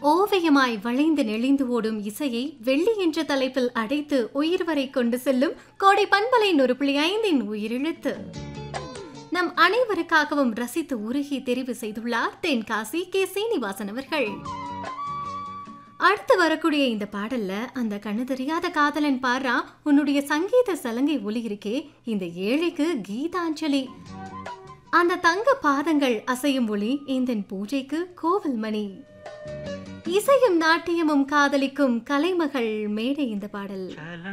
ஓவியமாய் வளைந்து நெளிந்து ஓடும் இசையை வெள்ளி என்ற தலைப்பில் அடைத்து உயிர் வரை கொண்டு செல்லும் கோடை பண்பலை நூறு புள்ளி ஐந்தின் உயிரிழத்து நம் அனைவருக்காகவும் ரசித்து உருகி தெரிவு செய்துள்ளார் தென்காசி கே சீனிவாசன் அவர்கள் அடுத்து வரக்கூடிய இந்த பாடல்ல அந்த கண்ணு தெரியாத காதலன் பாரா உன்னுடைய சங்கீத சலங்கை ஒலி இருக்கே இந்த ஏழைக்கு கீதாஞ்சலி அந்த தங்க பாதங்கள் அசையும் ஒளி இந்த பூஜைக்கு கோவில் மணி இசையும் நாட்டியமும் காதலிக்கும் கலைமகள் மேடை இந்த பாடல்